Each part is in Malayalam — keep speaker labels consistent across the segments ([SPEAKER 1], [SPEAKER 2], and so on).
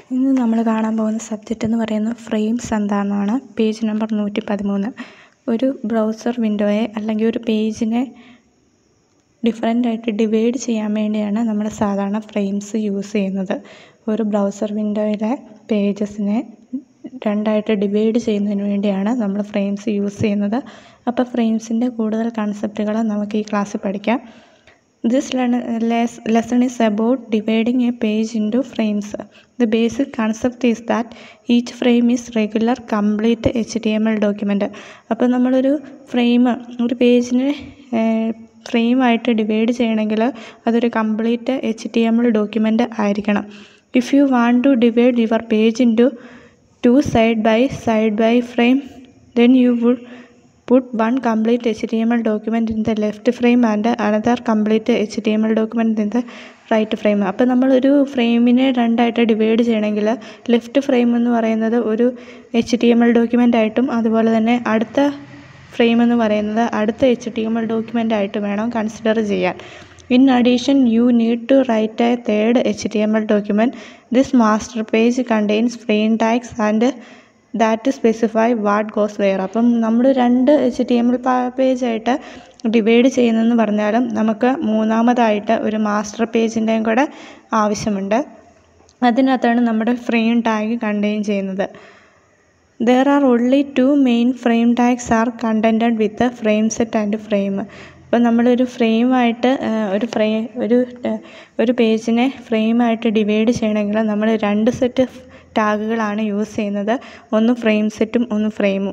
[SPEAKER 1] ഇന്ന് നമ്മൾ കാണാൻ പോകുന്ന സബ്ജക്റ്റ് എന്ന് പറയുന്നത് ഫ്രെയിംസ് എന്താണെന്നാണ് പേജ് നമ്പർ നൂറ്റി പതിമൂന്ന് ഒരു ബ്രൗസർ വിൻഡോയെ അല്ലെങ്കിൽ ഒരു പേജിനെ ഡിഫറെൻ്റ് ആയിട്ട് ഡിവൈഡ് ചെയ്യാൻ വേണ്ടിയാണ് നമ്മൾ സാധാരണ ഫ്രെയിംസ് യൂസ് ചെയ്യുന്നത് ഒരു ബ്രൗസർ വിൻഡോയിലെ പേജസിനെ രണ്ടായിട്ട് ഡിവൈഡ് ചെയ്യുന്നതിന് വേണ്ടിയാണ് നമ്മൾ ഫ്രെയിംസ് യൂസ് ചെയ്യുന്നത് അപ്പോൾ ഫ്രെയിംസിൻ്റെ കൂടുതൽ കൺസെപ്റ്റുകൾ നമുക്ക് ഈ ക്ലാസ്സിൽ പഠിക്കാം this lesson is about dividing a page into frames the basic concept is that each frame is regular complete H T M L document അപ്പോൾ നമ്മളൊരു ഫ്രെയിം ഒരു പേജിനെ ഫ്രെയിമായിട്ട് ഡിവൈഡ് ചെയ്യണമെങ്കിൽ അതൊരു complete H T M L document ആയിരിക്കണം if you want to divide your page into two side by side by frame then you would put one complete HTML document in the left frame and another complete HTML document in the right frame അപ്പോൾ നമ്മളൊരു ഫ്രെയിമിനെ രണ്ടായിട്ട് ഡിവൈഡ് ചെയ്യണമെങ്കിൽ ലെഫ്റ്റ് ഫ്രെയിം എന്ന് പറയുന്നത് ഒരു H T M L document ആയിട്ടും അതുപോലെ തന്നെ അടുത്ത ഫ്രെയിം എന്ന് പറയുന്നത് അടുത്ത H T M L document ആയിട്ട് വേണം കൺസിഡർ ചെയ്യാൻ in addition you need to write a third H T M L document this master page contains frame tags and that specify what goes where അപ്പം നമ്മൾ രണ്ട് എച്ച് ടി എം എൽ പേജായിട്ട് ഡിവൈഡ് ചെയ്യുന്നതെന്ന് പറഞ്ഞാലും നമുക്ക് മൂന്നാമതായിട്ട് ഒരു മാസ്റ്റർ പേജിൻ്റെയും കൂടെ ആവശ്യമുണ്ട് അതിനകത്താണ് നമ്മുടെ ഫ്രെയിം ടാഗ് കണ്ടെയ്ൻ ചെയ്യുന്നത് there are only two main frame tags are contained with frame set and frame അപ്പോൾ നമ്മളൊരു ഫ്രെയിമായിട്ട് ഒരു ഫ്രെയിം ഒരു ഒരു പേജിനെ ഫ്രെയിമായിട്ട് ഡിവൈഡ് ചെയ്യണമെങ്കിൽ നമ്മൾ രണ്ട് സെറ്റ് ടാഗുകളാണ് യൂസ് ചെയ്യുന്നത് ഒന്ന് ഫ്രെയിം സെറ്റും ഒന്ന് ഫ്രെയിമും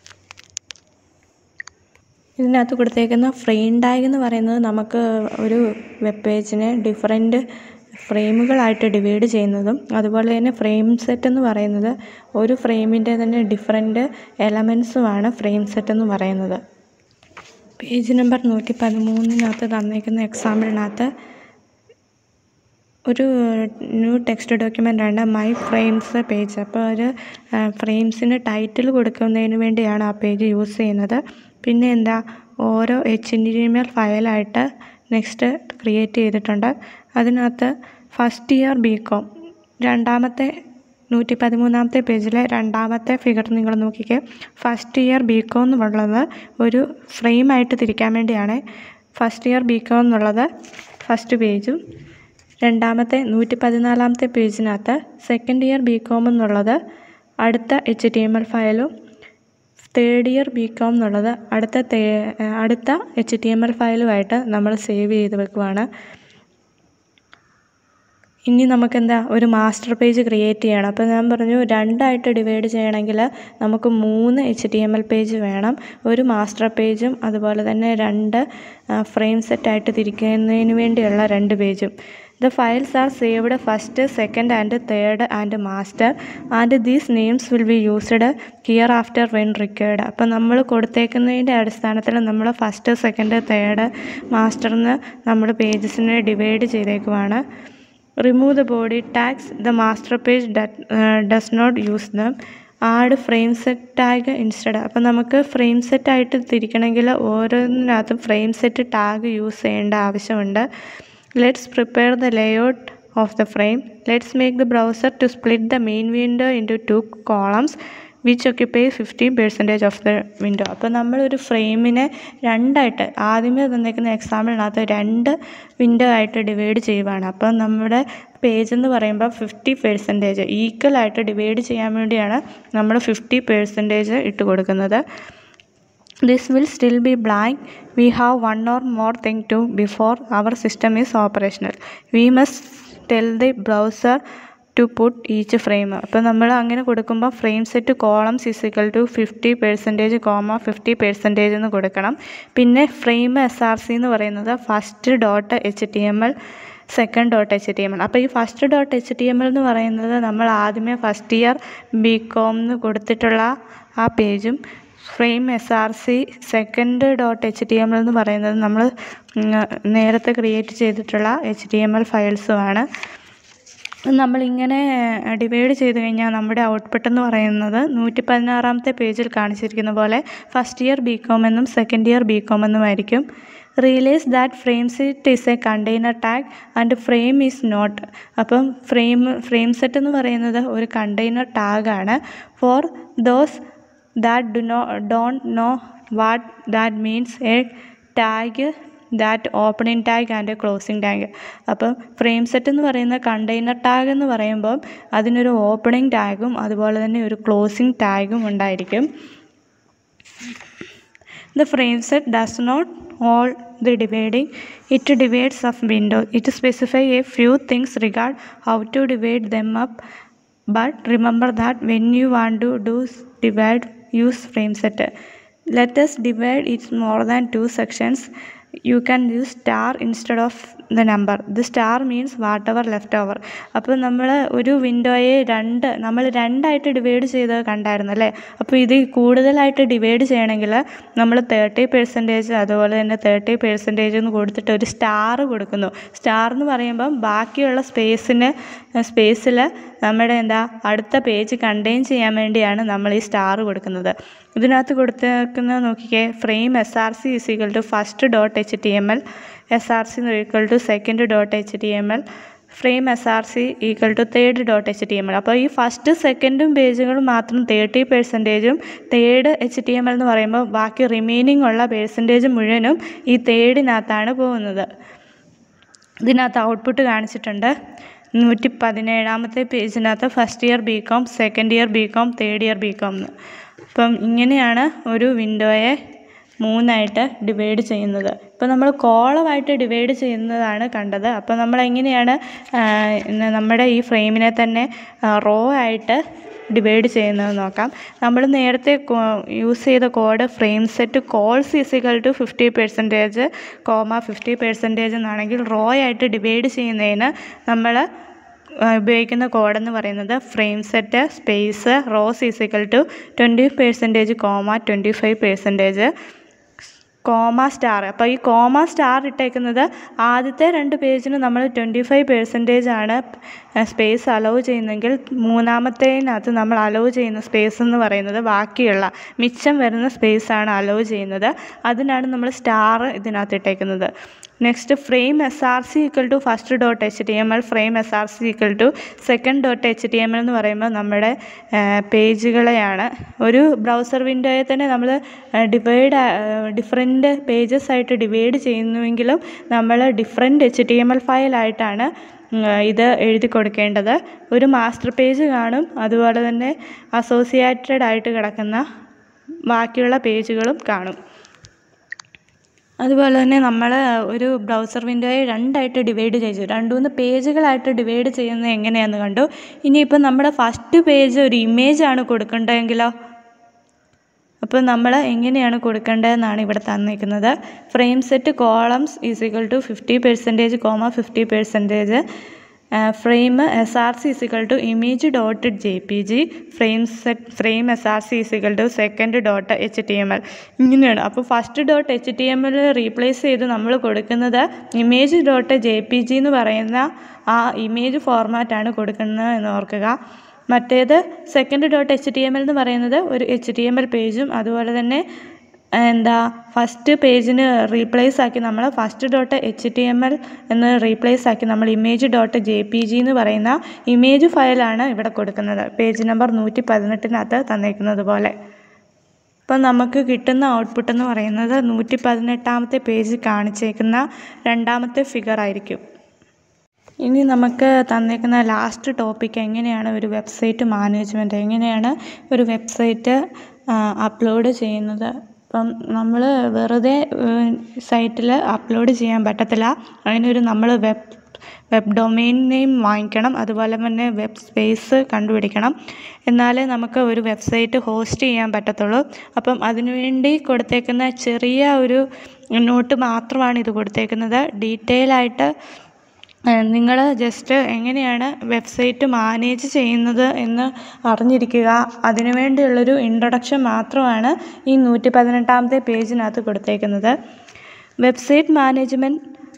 [SPEAKER 1] ഇതിനകത്ത് കൊടുത്തേക്കുന്ന ഫ്രെയിം ടാഗ് എന്ന് പറയുന്നത് നമുക്ക് ഒരു വെബ് പേജിനെ ഡിഫറെൻറ്റ് ഫ്രെയിമുകളായിട്ട് ഡിവൈഡ് ചെയ്യുന്നതും അതുപോലെ തന്നെ ഫ്രെയിം സെറ്റ് എന്ന് പറയുന്നത് ഒരു ഫ്രെയിമിൻ്റെ തന്നെ ഡിഫറെൻറ്റ് എലമെൻസുമാണ് ഫ്രെയിം സെറ്റ് എന്ന് പറയുന്നത് പേജ് നമ്പർ നൂറ്റി പതിമൂന്നിനകത്ത് തന്നേക്കുന്ന എക്സാമ്പിളിനകത്ത് ഒരു ന്യൂ ടെക്സ്റ്റ് ഡോക്യുമെൻ്റ് ആണ് മൈ ഫ്രെയിംസ് പേജ് അപ്പോൾ ഒരു ഫ്രെയിംസിന് ടൈറ്റിൽ കൊടുക്കുന്നതിന് വേണ്ടിയാണ് ആ പേജ് യൂസ് ചെയ്യുന്നത് പിന്നെ എന്താ ഓരോ എച്ച് ടി എം എൽ ഫയലായിട്ട് നെക്സ്റ്റ് ക്രിയേറ്റ് ചെയ്തിട്ടുണ്ട് അതിനകത്ത് ഫസ്റ്റ് ഇയർ ബി കോം രണ്ടാമത്തെ നൂറ്റി പതിമൂന്നാമത്തെ പേജിലെ രണ്ടാമത്തെ ഫിഗർ നിങ്ങൾ നോക്കിക്കേ ഫസ്റ്റ് ഇയർ ബി കോം എന്നുള്ളത് ഒരു ഫ്രെയിമായിട്ട് തിരിക്കാൻ വേണ്ടിയാണ് ഫസ്റ്റ് ഇയർ ബി കോം എന്നുള്ളത് ഫസ്റ്റ് പേജും രണ്ടാമത്തെ നൂറ്റി പതിനാലാമത്തെ പേജിനകത്ത് സെക്കൻഡ് ഇയർ ബി കോം എന്നുള്ളത് അടുത്ത എച്ച് ടി എം എൽ ഫയലും തേർഡ് ഇയർ ബി കോം എന്നുള്ളത് അടുത്ത അടുത്ത എച്ച് ടി എം എൽ ഫയലുമായിട്ട് നമ്മൾ സേവ് ചെയ്ത് വെക്കുവാണ് ഇനി നമുക്കെന്താ ഒരു മാസ്റ്റർ പേജ് ക്രിയേറ്റ് ചെയ്യണം അപ്പോൾ ഞാൻ പറഞ്ഞു രണ്ടായിട്ട് ഡിവൈഡ് ചെയ്യണമെങ്കിൽ നമുക്ക് മൂന്ന് H T M L page വേണം ഒരു മാസ്റ്റർ പേജും അതുപോലെ തന്നെ രണ്ട് ഫ്രെയിം സെറ്റായിട്ട് തിരിക്കുന്നതിന് വേണ്ടിയുള്ള രണ്ട് പേജും the files are saved first second and third and master and these names will be used here after when required അപ്പോൾ നമ്മൾ കൊടുത്തേക്കുന്നതിൻ്റെ അടിസ്ഥാനത്തിൽ നമ്മൾ ഫസ്റ്റ് സെക്കൻഡ് തേർഡ് മാസ്റ്ററിന് നമ്മൾ പേജസിനെ ഡിവൈഡ് ചെയ്തേക്കുവാണ് remove the body tags the master page does not use them add frame set tag instead അപ്പോൾ നമുക്ക് ഫ്രെയിം സെറ്റായിട്ട് തിരിക്കണമെങ്കിൽ ഓരോന്നിനകത്തും ഫ്രെയിം സെറ്റ് ടാഗ് യൂസ് ചെയ്യേണ്ട ആവശ്യമുണ്ട് let's prepare the layout of the frame let's make the browser to split the main window into two columns which occupy fifteen percentage of the window അപ്പോൾ നമ്മളൊരു ഫ്രെയിമിനെ രണ്ടായിട്ട് ആദ്യമേ തന്നേക്കുന്ന എക്സാമ്പിളിനകത്ത് രണ്ട് വിൻഡോ ആയിട്ട് ഡിവൈഡ് ചെയ്യുവാണ് അപ്പോൾ നമ്മുടെ പേജ് എന്ന് പറയുമ്പോൾ ഫിഫ്റ്റി പെർസെൻറ്റേജ് ഈക്വൽ ആയിട്ട് ഡിവൈഡ് ചെയ്യാൻ വേണ്ടിയാണ് നമ്മൾ ഫിഫ്റ്റി പെർസെൻറ്റേജ് ഇട്ട് കൊടുക്കുന്നത് this will still be blank we have one or more thing to before our system is operational we must tell the browser to put each frame അപ്പോൾ നമ്മൾ അങ്ങനെ കൊടുക്കുമ്പോൾ frame set columns is equal to fifty percentage comma fifty percentage എന്ന് കൊടുക്കണം പിന്നെ ഫ്രെയിം എസ് ആർ സി എന്ന് പറയുന്നത് first dot H T M L second dot H T M L അപ്പോൾ ഈ first dot H T M L എന്ന് പറയുന്നത് നമ്മൾ ആദ്യമേ ഫസ്റ്റ് ഇയർ ബി കോം എന്ന് കൊടുത്തിട്ടുള്ള ആ പേജും frame S R C second dot H T M L എന്ന് പറയുന്നത് നമ്മൾ നേരത്തെ ക്രിയേറ്റ് ചെയ്തിട്ടുള്ള എച്ച് ടി എം എൽ ഫയൽസുമാണ് നമ്മളിങ്ങനെ ഡിവൈഡ് ചെയ്ത് കഴിഞ്ഞാൽ നമ്മുടെ ഔട്ട്പുട്ട് എന്ന് പറയുന്നത് നൂറ്റി പതിനാറാമത്തെ പേജിൽ കാണിച്ചിരിക്കുന്ന പോലെ ഫസ്റ്റ് ഇയർ ബി കോം എന്നും സെക്കൻഡ് ഇയർ ബി കോം എന്നുമായിരിക്കും realise that frame set is a container tag and frame is not അപ്പം ഫ്രെയിം ഫ്രെയിം സെറ്റ് എന്ന് പറയുന്നത് ഒരു കണ്ടെയ്നർ ടാഗാണ് for those that do no don't know what that means a tag that opening tag and closing tag അപ്പം ഫ്രെയിം സെറ്റ് എന്ന് പറയുന്ന കണ്ടെയ്നർ ടാഗ് എന്ന് പറയുമ്പോൾ അതിനൊരു ഓപ്പണിംഗ് ടാഗും അതുപോലെ തന്നെ ഒരു ക്ലോസിംഗ് ടാഗും ഉണ്ടായിരിക്കും The frame set does not all the dividing. It divides of window. It specifies a few things regard how to divide them up. But remember that when you want to do divide, use frame set. Let us divide it more than two sections. You can use star instead of the number. The star means whatever left over. അപ്പോൾ നമ്മൾ ഒരു വിൻഡോയെ രണ്ട് നമ്മൾ രണ്ടായിട്ട് ഡിവൈഡ് ചെയ്ത് കണ്ടായിരുന്നു അല്ലേ അപ്പോൾ ഇത് കൂടുതലായിട്ട് ഡിവൈഡ് ചെയ്യണമെങ്കിൽ നമ്മൾ തേർട്ടി പെർസെൻറ്റേജ് അതുപോലെ തന്നെ തേർട്ടി പെർസെൻറ്റേജ് എന്ന് കൊടുത്തിട്ട് ഒരു സ്റ്റാർ കൊടുക്കുന്നു സ്റ്റാർ എന്ന് പറയുമ്പം ബാക്കിയുള്ള സ്പേസിന് സ്പേസിൽ നമ്മുടെ എന്താ അടുത്ത പേജ് കണ്ടെയ്ൻ ചെയ്യാൻ വേണ്ടിയാണ് നമ്മൾ ഈ സ്റ്റാർ കൊടുക്കുന്നത് ഇതിനകത്ത് കൊടുത്തേക്കുന്നത് നോക്കിക്കേ frame S R C is equal to first dot H T M L S R C equal to second dot H T M L frame S R C equal to third dot H T M L അപ്പോൾ ഈ ഫസ്റ്റ് സെക്കൻഡും പേജുകളും മാത്രം തേർട്ടി പെർസെൻറ്റേജും third H T M L എന്ന് പറയുമ്പോൾ ബാക്കി റിമൈനിങ് ഉള്ള പേഴ്സൻറ്റേജ് മുഴുവനും ഈ തേർഡിനകത്താണ് പോകുന്നത് ഇതിനകത്ത് ഔട്ട്പുട്ട് കാണിച്ചിട്ടുണ്ട് നൂറ്റി പതിനേഴാമത്തെ പേജിനകത്ത് first year B com second year B com third year B com എന്ന് അപ്പം ഇങ്ങനെയാണ് ഒരു വിൻഡോയെ മൂന്നായിട്ട് ഡിവൈഡ് ചെയ്യുന്നത് ഇപ്പോൾ നമ്മൾ കോളമായിട്ട് ഡിവൈഡ് ചെയ്യുന്നതാണ് കണ്ടത് അപ്പോൾ നമ്മൾ എങ്ങനെയാണ് നമ്മുടെ ഈ ഫ്രെയിമിനെ തന്നെ റോ ആയിട്ട് ഡിവൈഡ് ചെയ്യുന്നത് നോക്കാം നമ്മൾ നേരത്തെ യൂസ് ചെയ്ത code frame set cols is equal to fifty percentage comma fifty percentage എന്നാണെങ്കിൽ റോ ആയിട്ട് ഡിവൈഡ് ചെയ്യുന്നതിന് നമ്മൾ ഉപയോഗിക്കുന്ന കോഡെന്ന് പറയുന്നത് frame set space rows is equal to twenty percentage comma twenty five percentage comma star അപ്പോൾ ഈ കോമ സ്റ്റാർ ഇട്ടേക്കുന്നത് ആദ്യത്തെ രണ്ട് പേജിന് നമ്മൾ ട്വൻറ്റി ഫൈവ് പെർസെൻറ്റേജ് ആണ് സ്പേസ് അലൗ ചെയ്യുന്നെങ്കിൽ മൂന്നാമത്തേനകത്ത് നമ്മൾ അലൗ ചെയ്യുന്ന സ്പേസ് എന്ന് പറയുന്നത് ബാക്കിയുള്ള മിച്ചം വരുന്ന സ്പേസാണ് അലൗ ചെയ്യുന്നത് അതിനാണ് നമ്മൾ സ്റ്റാർ ഇതിനകത്ത് ഇട്ടേക്കുന്നത് next frame S R C equal to first dot H T M L frame S R C equal to second dot H T M L എന്ന് പറയുമ്പോൾ നമ്മുടെ പേജുകളെയാണ് ഒരു ബ്രൗസർ വിൻഡോയെ തന്നെ നമ്മൾ ഡിവൈഡ് ഡിഫറെൻറ്റ് പേജസ് ആയിട്ട് ഡിവൈഡ് ചെയ്യുന്നുവെങ്കിലും നമ്മൾ different H T M L ഫയലായിട്ടാണ് ഇത് എഴുതി കൊടുക്കേണ്ടത് ഒരു മാസ്റ്റർ പേജ് കാണും അതുപോലെ തന്നെ അസോസിയേറ്റഡ് ആയിട്ട് കിടക്കുന്ന ബാക്കിയുള്ള പേജുകളും കാണും അതുപോലെ തന്നെ നമ്മൾ ഒരു ബ്രൗസർ വിൻഡോയെ രണ്ടായിട്ട് ഡിവൈഡ് ചെയ്തു രണ്ട് മൂന്ന് പേജുകളായിട്ട് ഡിവൈഡ് ചെയ്യുന്നത് എങ്ങനെയാണെന്ന് കണ്ടു ഇനിയിപ്പോൾ നമ്മുടെ ഫസ്റ്റ് പേജ് ഒരു ഇമേജാണ് കൊടുക്കേണ്ടതെങ്കിലോ അപ്പോൾ നമ്മൾ എങ്ങനെയാണ് കൊടുക്കേണ്ടതെന്നാണ് ഇവിടെ തന്നിരിക്കുന്നത് frame set columns is equal to fifty percentage comma fifty percentage frame S R C is equal to image dot J P G frame set frame S R C is equal to second dot H T M L ഇങ്ങനെയാണ് അപ്പോൾ first dot H T M L replace ചെയ്ത് നമ്മൾ കൊടുക്കുന്നത് image dot J P G എന്ന് പറയുന്ന ആ ഇമേജ് ഫോർമാറ്റാണ് കൊടുക്കുന്നത് എന്ന് ഓർക്കുക മറ്റേത് second dot H T M L എന്ന് പറയുന്നത് ഒരു എച്ച് ടി എം എൽ പേജും അതുപോലെ തന്നെ എന്താ ഫസ്റ്റ് പേജിന് റീപ്ലേസ് ആക്കി നമ്മൾ first dot H T M L എന്ന് റീപ്ലേസ് ആക്കി നമ്മൾ image dot J P G എന്ന് പറയുന്ന ഇമേജ് ഫയലാണ് ഇവിടെ കൊടുക്കുന്നത് പേജ് നമ്പർ നൂറ്റി പതിനെട്ടിനകത്ത് തന്നേക്കുന്നത് പോലെ അപ്പം നമുക്ക് കിട്ടുന്ന ഔട്ട്പുട്ട് എന്ന് പറയുന്നത് നൂറ്റി പതിനെട്ടാമത്തെ പേജ് കാണിച്ചേക്കുന്ന രണ്ടാമത്തെ ഫിഗർ ആയിരിക്കും ഇനി നമുക്ക് തന്നേക്കുന്ന ലാസ്റ്റ് ടോപ്പിക് എങ്ങനെയാണ് ഒരു വെബ്സൈറ്റ് മാനേജ്മെൻറ്റ് എങ്ങനെയാണ് ഒരു വെബ്സൈറ്റ് അപ്ലോഡ് ചെയ്യുന്നത് ഇപ്പം നമ്മൾ വെറുതെ സൈറ്റിൽ അപ്ലോഡ് ചെയ്യാൻ പറ്റത്തില്ല അതിനൊരു നമ്മൾ വെബ് വെബ് ഡൊമെയിൻ നെയിം വാങ്ങിക്കണം അതുപോലെ തന്നെ വെബ് സ്പേസ് കണ്ടുപിടിക്കണം എന്നാലേ നമുക്ക് ഒരു വെബ്സൈറ്റ് ഹോസ്റ്റ് ചെയ്യാൻ പറ്റത്തുള്ളൂ അപ്പം അതിനുവേണ്ടി കൊടുത്തേക്കുന്ന ചെറിയ ഒരു നോട്ട് മാത്രമാണ് ഇത് കൊടുത്തേക്കുന്നത് ഡീറ്റെയിൽ ആയിട്ട് നിങ്ങൾ ജസ്റ്റ് എങ്ങനെയാണ് വെബ്സൈറ്റ് മാനേജ് ചെയ്യുന്നത് എന്ന് അറിഞ്ഞിരിക്കുക അതിനു വേണ്ടിയുള്ളൊരു ഇൻട്രൊഡക്ഷൻ മാത്രമാണ് ഈ നൂറ്റി പതിനെട്ടാമത്തെ പേജിനകത്ത് കൊടുത്തേക്കുന്നത് website management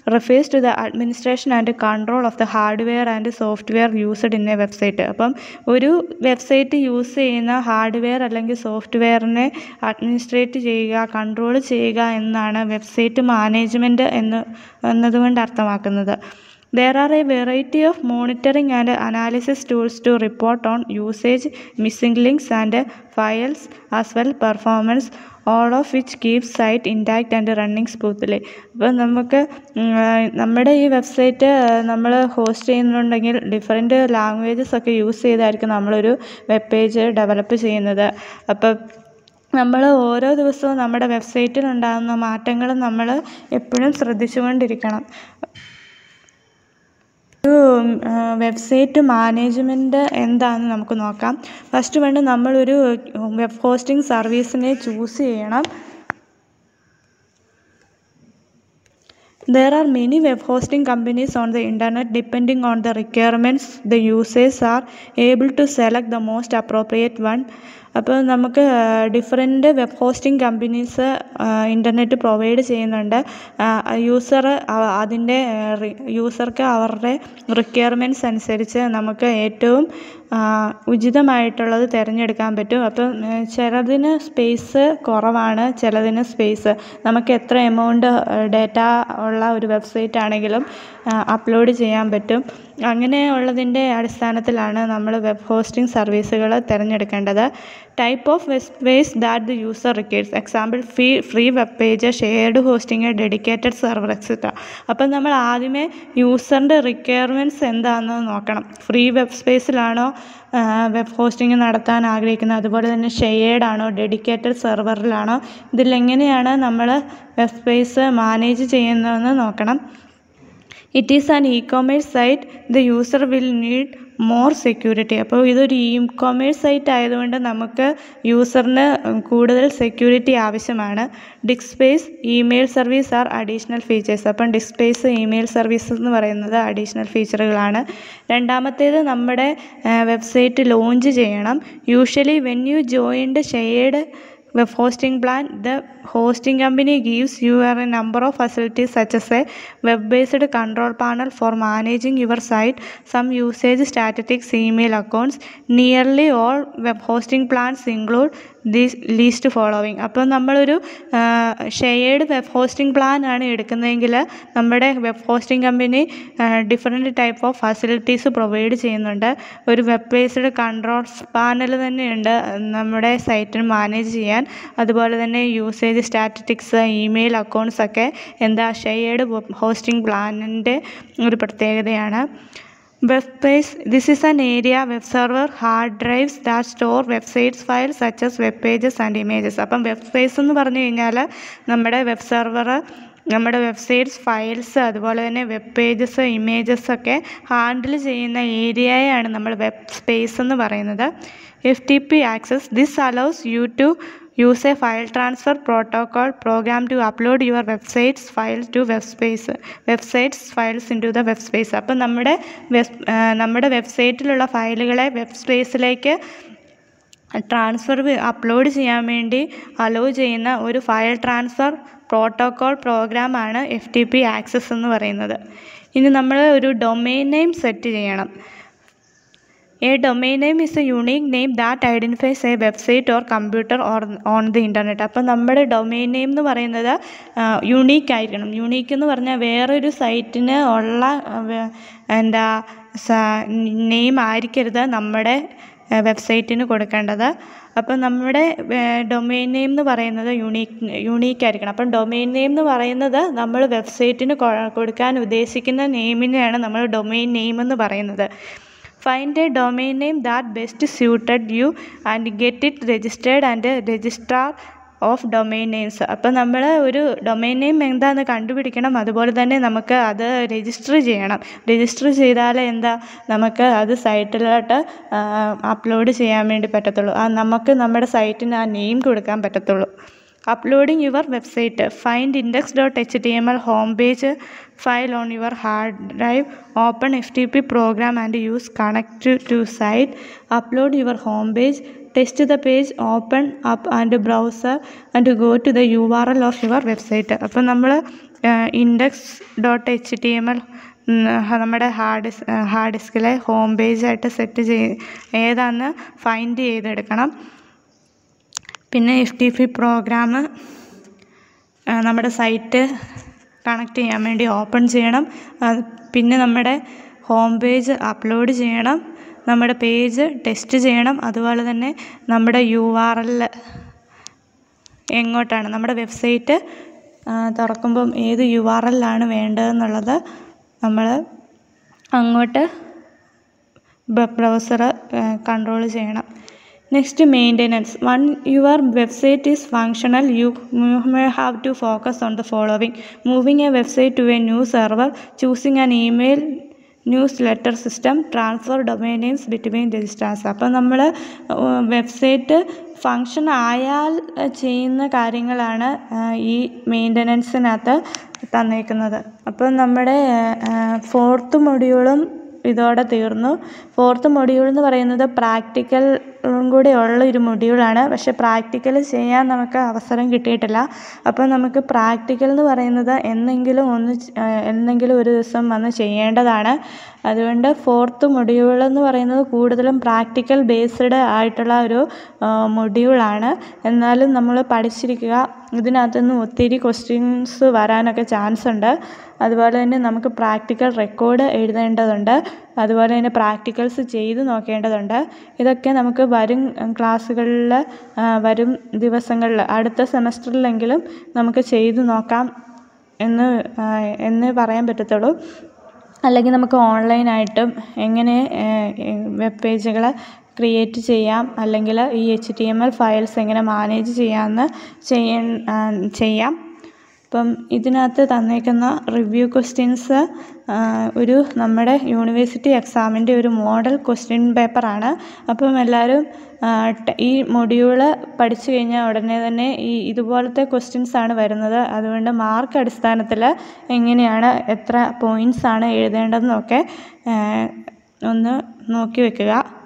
[SPEAKER 1] refers to the administration and control of the hardware and software used in a website അപ്പം ഒരു വെബ്സൈറ്റ് യൂസ് ചെയ്യുന്ന ഹാർഡ്വെയർ അല്ലെങ്കിൽ സോഫ്റ്റ്വെയറിനെ അഡ്മിനിസ്ട്രേറ്റ് ചെയ്യുക കൺട്രോൾ ചെയ്യുക എന്നാണ് വെബ്സൈറ്റ് മാനേജ്മെൻറ്റ് എന്ന് എന്നതുകൊണ്ട് അർത്ഥമാക്കുന്നത് There are a variety of monitoring and analysis tools to report on usage, missing links and files as well performance all of which keeps site intact and running smoothly അപ്പോൾ നമുക്ക് ഉം, ആ, നമ്മുടെ ഈ വെബ്സൈറ്റ് നമ്മൾ ഹോസ്റ്റ് ചെയ്യുന്നുണ്ടെങ്കിൽ ഡിഫറെൻറ്റ് ലാംഗ്വേജസ് ഒക്കെ യൂസ് ചെയ്തായിരിക്കും നമ്മളൊരു വെബ് പേജ് ഡെവലപ്പ് ചെയ്യുന്നത് അപ്പം നമ്മൾ ഓരോ ദിവസവും നമ്മുടെ വെബ്സൈറ്റിൽ ഉണ്ടാകുന്ന മാറ്റങ്ങൾ നമ്മൾ എപ്പോഴും ശ്രദ്ധിച്ചുകൊണ്ടിരിക്കണം ഒരു വെബ്സൈറ്റ് മാനേജ്മെൻറ്റ് എന്താണെന്ന് നമുക്ക് നോക്കാം ഫസ്റ്റ് വേണ്ട നമ്മളൊരു വെബ് ഹോസ്റ്റിംഗ് സർവീസിനെ ചൂസ് ചെയ്യണം There are many web hosting companies on the internet depending on the requirements the users are able to select the most appropriate one അപ്പോൾ നമുക്ക് different web hosting companies internet provide ചെയ്യുന്നുണ്ട് യൂസർ അതിൻ്റെ യൂസർക്ക് അവരുടെ റിക്വയർമെൻറ്റ്സ് അനുസരിച്ച് നമുക്ക് ഏറ്റവും ആ, ഉചിതമായിട്ടുള്ളത് തിരഞ്ഞെടുക്കാൻ പറ്റും അപ്പം ഏ, ചിലതിന് സ്പേസ് കുറവാണ് ചിലതിന് സ്പേസ് നമുക്ക് എത്ര എമൗണ്ട് ഡേറ്റ ഉള്ള ഒരു വെബ്സൈറ്റ് ആണെങ്കിലും അപ്ലോഡ് ചെയ്യാൻ പറ്റും അങ്ങനെയുള്ളതിൻ്റെ അടിസ്ഥാനത്തിലാണ് നമ്മൾ വെബ് ഹോസ്റ്റിംഗ് സർവീസുകൾ തിരഞ്ഞെടുക്കേണ്ടത് type of web page that the user requires example free free web page shared hosting dedicated server etcetera അപ്പം നമ്മൾ ആദ്യമേ യൂസറിൻ്റെ റിക്വയർമെൻറ്റ്സ് എന്താണെന്ന് നോക്കണം ഫ്രീ വെബ് സ്പേസിലാണോ വെബ് ഹോസ്റ്റിംഗ് നടത്താൻ ആഗ്രഹിക്കുന്നത് അതുപോലെ തന്നെ ഷെയർഡ് ആണോ ഡെഡിക്കേറ്റഡ് സെർവറിലാണോ ഇതിലെങ്ങനെയാണ് നമ്മൾ വെബ് സ്പേസ് മാനേജ് ചെയ്യുന്നതെന്ന് നോക്കണം it is an e commerce site the user will need more security അപ്പോൾ ഇതൊരു ഇ കൊമേഴ്സ് സൈറ്റ് ആയതുകൊണ്ട് നമുക്ക് യൂസറിന് കൂടുതൽ സെക്യൂരിറ്റി ആവശ്യമാണ് disk space email service are additional features അപ്പം ഡിസ്ക് സ്പേസ് ഇമെയിൽ സർവീസ് എന്ന് പറയുന്നത് അഡീഷണൽ ഫീച്ചറുകളാണ് രണ്ടാമത്തേത് നമ്മുടെ വെബ്സൈറ്റ് ലോഞ്ച് ചെയ്യണം usually when you joined shared web hosting plan the hosting company gives you a number of facilities such as a web-based control panel for managing your site some usage statistics email accounts nearly all web hosting plans include these least following അപ്പോൾ നമ്മളൊരു ഷെയർഡ് വെബ് ഹോസ്റ്റിംഗ് പ്ലാൻ ആണ് എടുക്കുന്നതെങ്കിൽ നമ്മുടെ web hosting company different type of facilities provide ചെയ്യുന്നുണ്ട് ഒരു വെബ് ബേസ്ഡ് കൺട്രോൾസ് പാനൽ തന്നെയുണ്ട് നമ്മുടെ സൈറ്റിന് മാനേജ് ചെയ്യാൻ അതുപോലെ തന്നെ യൂസേജ് സ്റ്റാറ്റിസ്റ്റിക്സ് ഇമെയിൽ അക്കൗണ്ട്സ് ഒക്കെ എന്താ ഷെയർഡ് ഹോസ്റ്റിംഗ് പ്ലാനിൻ്റെ ഒരു പ്രത്യേകതയാണ് web page this is an area web server hard drives that store websites file such as web pages and images അപ്പം വെബ് സ്പേസ് എന്ന് പറഞ്ഞു കഴിഞ്ഞാൽ നമ്മുടെ വെബ് സെർവർ നമ്മുടെ വെബ്സൈറ്റ്സ് ഫയൽസ് അതുപോലെ തന്നെ വെബ് പേജസ് ഇമേജസ് ഒക്കെ ഹാൻഡിൽ ചെയ്യുന്ന ഏരിയയാണ് നമ്മൾ വെബ് സ്പേസ് എന്ന് പറയുന്നത് F T P access this allows you to use a file transfer protocol program to upload your websites file to web space websites files into the web space അപ്പം നമ്മുടെ വെബ് നമ്മുടെ വെബ്സൈറ്റിലുള്ള ഫയലുകളെ വെബ് സ്പേസിലേക്ക് ട്രാൻസ്ഫർ അപ്ലോഡ് ചെയ്യാൻ വേണ്ടി അലോ ചെയ്യുന്ന ഒരു ഫയൽ ട്രാൻസ്ഫർ പ്രോട്ടോകോൾ പ്രോഗ്രാമാണ് എഫ് ടി പി ആക്സസ് എന്ന് പറയുന്നത് ഇനി നമ്മൾ ഒരു ഡൊമെയിൻ നെയിം സെറ്റ് ചെയ്യണം a domain name is a unique name that identifies a website or computer or on the internet അപ്പം നമ്മുടെ ഡൊമെയിൻ നെയിം എന്ന് പറയുന്നത് യുണീക്ക് ആയിരിക്കണം യുണീക്ക് എന്ന് പറഞ്ഞാൽ വേറൊരു സൈറ്റിന് ഉള്ള എന്താ നെയിം ആയിരിക്കരുത് നമ്മുടെ വെബ്സൈറ്റിന് കൊടുക്കേണ്ടത് അപ്പം നമ്മുടെ ഡൊമെയിൻ നെയിം എന്ന് പറയുന്നത് യുണീക്ക് യുണീക്ക് ആയിരിക്കണം അപ്പം ഡൊമെയിൻ നെയിം എന്ന് പറയുന്നത് നമ്മൾ വെബ്സൈറ്റിന് കൊടുക്കാൻ ഉദ്ദേശിക്കുന്ന നെയിമിനെയാണ് നമ്മൾ ഡൊമെയിൻ നെയിം എന്ന് പറയുന്നത് find a domain name that best suited you and get it registered and registrar of domain names അപ്പം നമ്മൾ ഒരു ഡൊമെയിൻ നെയിം എന്താണെന്ന് കണ്ടുപിടിക്കണം അതുപോലെ തന്നെ നമുക്ക് അത് രജിസ്റ്റർ ചെയ്യണം രജിസ്റ്റർ ചെയ്താൽ എന്താ നമുക്ക് അത് സൈറ്റിലോട്ട് അപ്ലോഡ് ചെയ്യാൻ വേണ്ടി പറ്റത്തുള്ളൂ ആ നമുക്ക് നമ്മുടെ സൈറ്റിന് ആ നെയിം കൊടുക്കാൻ പറ്റത്തുള്ളൂ uploading your website find index dot H T M L home page file on your hard drive open F T P program and use connect to site upload your home page test the page open up and browser and go to the U R L of your website അപ്പം നമ്മൾ index dot H T M L നമ്മുടെ ഹാർഡ് ഡിസ് ഹാർഡ് ഡിസ്കിലെ ഹോം പേജായിട്ട് സെറ്റ് ചെയ് ഏതാണെന്ന് ഫൈൻഡ് ചെയ്തെടുക്കണം പിന്നെ എഫ് ടി പി പ്രോഗ്രാം നമ്മുടെ സൈറ്റ് കണക്ട് ചെയ്യാൻ വേണ്ടി ഓപ്പൺ ചെയ്യണം അത് പിന്നെ നമ്മുടെ ഹോം പേജ് അപ്ലോഡ് ചെയ്യണം നമ്മുടെ പേജ് ടെസ്റ്റ് ചെയ്യണം അതുപോലെ തന്നെ നമ്മുടെ യു ആർ എൽ എങ്ങോട്ടാണ് നമ്മുടെ വെബ്സൈറ്റ് തുറക്കുമ്പം ഏത് യു ആർ എല്ലാണ് വേണ്ടതെന്നുള്ളത് നമ്മൾ അങ്ങോട്ട് ബ്രൗസർ കൺട്രോൾ ചെയ്യണം next maintenance one your website is functional you may have to focus on the following moving a website to a new server choosing an email news letter system transfer domain names between registrars അപ്പം നമ്മൾ വെബ്സൈറ്റ് ഫങ്ഷൻ ആയാൽ ചെയ്യുന്ന കാര്യങ്ങളാണ് ഈ മെയിൻ്റനൻസിനകത്ത് തന്നേക്കുന്നത് അപ്പം നമ്മുടെ ഫോർത്ത് മൊഡ്യൂളും ഇതോടെ തീർന്നു ഫോർത്ത് മൊഡ്യൂൾ എന്ന് പറയുന്നത് പ്രാക്ടിക്കൽ കൂടെ ഉള്ള ഒരു മൊഡ്യൂളാണ് പക്ഷേ പ്രാക്ടിക്കൽ ചെയ്യാൻ നമുക്ക് അവസരം കിട്ടിയിട്ടില്ല അപ്പോൾ നമുക്ക് പ്രാക്ടിക്കൽ എന്ന് പറയുന്നത് എന്നെങ്കിലും ഒന്ന് എന്നെങ്കിലും ഒരു ദിവസം വന്ന് ചെയ്യേണ്ടതാണ് അതുകൊണ്ട് ഫോർത്ത് മൊഡ്യൂൾ എന്ന് പറയുന്നത് കൂടുതലും പ്രാക്ടിക്കൽ ബേസ്ഡ് ആയിട്ടുള്ള ഒരു മൊഡ്യൂളാണ് എന്നാലും നമ്മൾ പഠിച്ചിരിക്കുക ഇതിനകത്തുനിന്ന് ഒത്തിരി ക്വസ്റ്റ്യൻസ് വരാനൊക്കെ ചാൻസ് ഉണ്ട് അതുപോലെ തന്നെ നമുക്ക് പ്രാക്ടിക്കൽ റെക്കോർഡ് എഴുതേണ്ടതുണ്ട് അതുപോലെ തന്നെ പ്രാക്ടിക്കൽസ് ചെയ്ത് നോക്കേണ്ടതുണ്ട് ഇതൊക്കെ നമുക്ക് വരും ക്ലാസ്സുകളിൽ വരും ദിവസങ്ങളിൽ അടുത്ത സെമസ്റ്ററിലെങ്കിലും നമുക്ക് ചെയ്ത് നോക്കാം എന്ന് എന്നേ പറയാൻ പറ്റത്തുള്ളൂ അല്ലെങ്കിൽ നമുക്ക് ഓൺലൈനായിട്ടും എങ്ങനെ വെബ് പേജുകൾ ക്രിയേറ്റ് ചെയ്യാം അല്ലെങ്കിൽ ഈ H T M L files എങ്ങനെ മാനേജ് ചെയ്യാമെന്ന് ചെയ്യ ചെയ്യാം അപ്പം ഇതിനകത്ത് തന്നേക്കുന്ന റിവ്യൂ ക്വസ്റ്റ്യൻസ് ഒരു നമ്മുടെ യൂണിവേഴ്സിറ്റി എക്സാമിൻ്റെ ഒരു മോഡൽ ക്വസ്റ്റ്യൻ പേപ്പറാണ് അപ്പം എല്ലാവരും ഈ മൊഡ്യൂള് പഠിച്ചു കഴിഞ്ഞാൽ ഉടനെ തന്നെ ഈ ഇതുപോലത്തെ ക്വസ്റ്റ്യൻസ് ആണ് വരുന്നത് അതുകൊണ്ട് മാർക്ക് അടിസ്ഥാനത്തിൽ എങ്ങനെയാണ് എത്ര പോയിൻറ്റ്സ് ആണ് എഴുതേണ്ടതെന്നൊക്കെ ഒന്ന് നോക്കി വെക്കുക